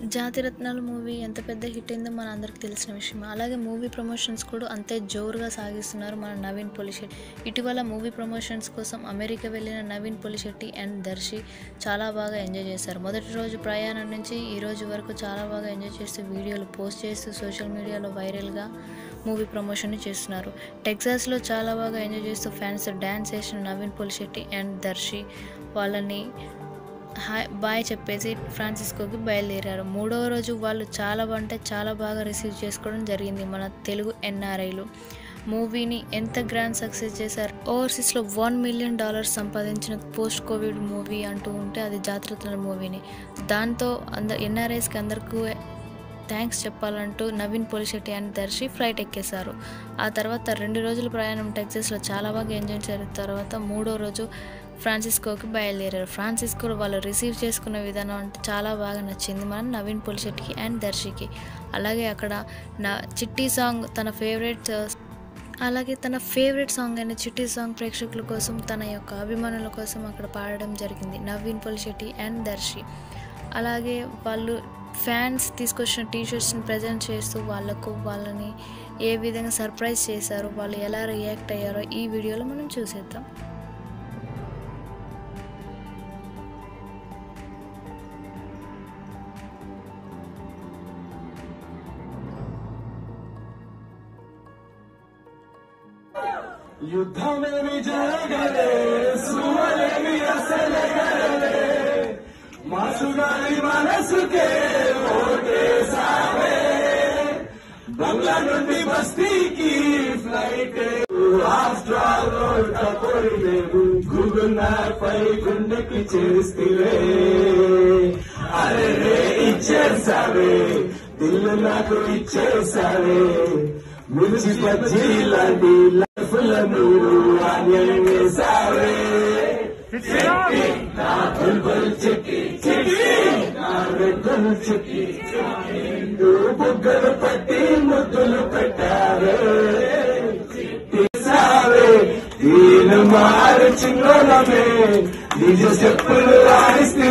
జాతిరత్నాలు movie ఎంత పెద్ద hit అయిందో మన అందరికి తెలిసిన విషయం అలాగే మూవీ ప్రమోషన్స్ కూడా అంతే జోరుగా సాగిస్తున్నారు మన నవీన్ పొలిశెట్టి ఇటీవల మూవీ ప్రమోషన్స్ కోసం అమెరికా వెళ్ళిన నవీన్ పొలిశెట్టి అండ్ దర్శి చాలా బాగా ఎంజాయ్ చేశారు మొదటి రోజు ప్రయాణం నుంచి ఈ రోజు వరకు చాలా బాగా ఎంజాయ్ చేస్తూ వీడియోలు పోస్ట్ చేస్తూ సోషల్ మీడియాలో వైరల్గా మూవీ ప్రమోషన్ చేస్తున్నారు టెక్సాస్లో చాలా బాగా ఎంజాయ్ చేస్తూ ఫ్యాన్స్ డ్యాన్స్ చేసిన నవీన్ పొలిశెట్టి అండ్ దర్శి వాళ్ళని హాయ్ బాయ్ చెప్పేసి ఫ్రాన్సిస్కోకి బయలుదేరారు మూడవ రోజు వాళ్ళు చాలా అంటే చాలా బాగా రిసీవ్ చేసుకోవడం జరిగింది మన తెలుగు ఎన్ఆర్ఐలు మూవీని ఎంత గ్రాండ్ సక్సెస్ చేశారు ఓవర్సీస్లో వన్ మిలియన్ డాలర్స్ సంపాదించిన పోస్ట్ కోవిడ్ మూవీ అంటూ ఉంటే అది జాతరత్నాల మూవీని దాంతో అందరు ఎన్ఆర్ఐస్కి అందరికీ థ్యాంక్స్ చెప్పాలంటూ నవీన్ పోలిశెట్టి అని దర్శి ఫ్లైట్ ఎక్కేశారు ఆ తర్వాత రెండు రోజుల ప్రయాణం టెక్సస్లో చాలా బాగా ఎంజాయ్ చేసిన తర్వాత మూడో రోజు ఫ్రాన్సిస్కోకి బయలుదేరారు ఫ్రాన్సిస్కోలో వాళ్ళు రిసీవ్ చేసుకునే విధానం అంటే చాలా బాగా నచ్చింది మన నవీన్ పోలిశెట్టికి అండ్ దర్శికి అలాగే అక్కడ నా చిట్టి సాంగ్ తన ఫేవరెట్ అలాగే తన ఫేవరెట్ సాంగ్ అయిన చిట్టి సాంగ్ ప్రేక్షకుల కోసం తన యొక్క అభిమానుల కోసం అక్కడ పాడడం జరిగింది నవీన్ పొలిశెట్టి అండ్ దర్శి అలాగే వాళ్ళు ఫ్యాన్స్ తీసుకొచ్చిన టీషర్ట్స్ని ప్రజెంట్ చేస్తూ వాళ్ళకు వాళ్ళని ఏ విధంగా సర్ప్రైజ్ చేశారో వాళ్ళు ఎలా రియాక్ట్ అయ్యారో ఈ వీడియోలో మనం చూసేద్దాం యుద్ధమేమి జరగలే సుమలేమి అసలగలే మాసుగారి మనసుకే ఓటేసావే బంగ్లా నుండి బస్తీకి ఫ్లైట్ ఆస్ట్రాల్ రోడ్ కపోరిలేవు గూగుల్ మ్యాప్ పై గుండెకి చేస్తే అరే రే ఇచ్చేసావే దిల్లు నాకు ఇచ్చేసావే మిర్చి బజ్జీ లాంటి లైఫ్ల మీరు అన్యాయం వేసావే చిట్టి, నా బుల్బుల్ చిట్టి చిట్టి నా రెక్కలు చిట్టి నువ్వు బుగ్గలు పట్టి ముద్దులు పెట్టావే చిట్టిసావే దీని మారు చిన్నోలమే నిజ చెప్పులు ఆడిస్తే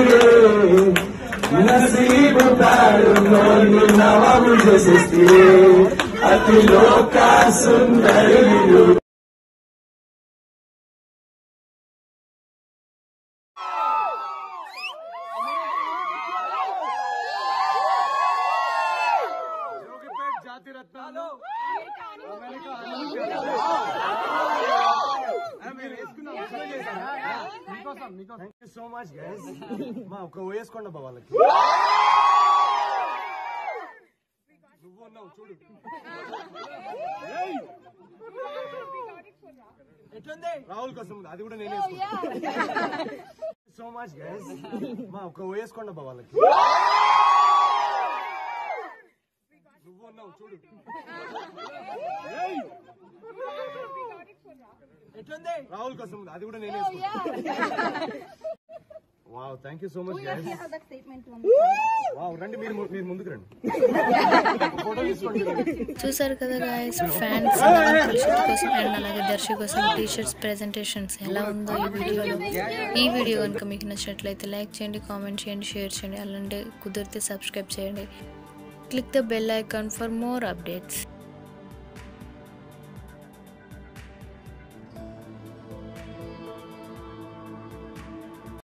నసీబు తాడు నోళ్ళు నవాబు చేసేస్తే అతి లోక సుందరి జోగిపేట్ జాతి రత్నాలు అమెరికా మీరు వేసుకున్నాం అసలు చేశారా? మీకోసం మీకోసం thank you so much guys మా ఒక వేసుకోండి అబ్బా వాళ్ళకి నువ్వు ఉన్నావు చూడు ఏయ్! రాహుల్ కోసం ఉంది. అది కూడా నేనే సో మచ్ గైస్ మా ఒక వేసుకోండి అబ్బా వాళ్ళకి నువ్వు ఉన్నావు చూడు ఏయ్! రాహుల్ కోసం ఉంది. అది కూడా నేనే wow thank you so much guys wow రండి మీరు ము- మీరు ముందుకు రండి ఫోటో తీసుకోండి చూసారు కదా గాయస్ ఫ్యాన్స్ నవీన్ పొలిశెట్టి కోసం అండ్ అలాగే దర్శి కోసం టీ షర్ట్స్ ప్రెజెంటేషన్స్ ఎలా ఉందో ఈ వీడియోలో ఈ వీడియో కనుక మీకు నచ్చినట్లయితే లైక్ చేయండి కామెంట్ చేయండి షేర్ చేయండి అలాంటి కుదిరితే సబ్స్క్రైబ్ చేయండి click the bell icon for more updates